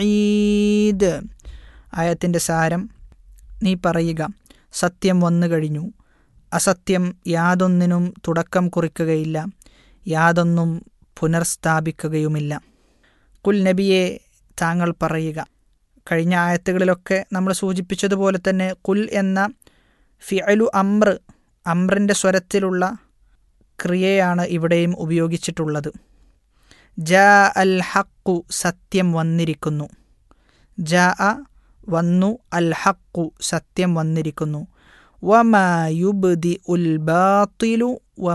ബഈദ് ആയത്തിൻ്റെ സാരം നീ പറയുക സത്യം വന്നു കഴിഞ്ഞു അസത്യം യാതൊന്നിനും തുടക്കം കുറിക്കുകയില്ല യാതൊന്നും പുനർസ്ഥാപിക്കുകയുമില്ല കുൽ നബിയെ താങ്കൾ പറയുക കഴിഞ്ഞ ആയത്തുകളിലൊക്കെ നമ്മൾ സൂചിപ്പിച്ചതുപോലെ തന്നെ കുൽ എന്ന ഫിഅലു അമ്ര അമ്രിൻ്റെ സ്വരത്തിലുള്ള ക്രിയയാണ് ഇവിടെയും ഉപയോഗിച്ചിട്ടുള്ളത് ജ അൽ ഹക്കു സത്യം വന്നിരിക്കുന്നു ജ അ വന്നു അൽ ഹക്കു സത്യം വന്നിരിക്കുന്നു വമാ യുബ്ദി ഉൽ ബാത്തിലു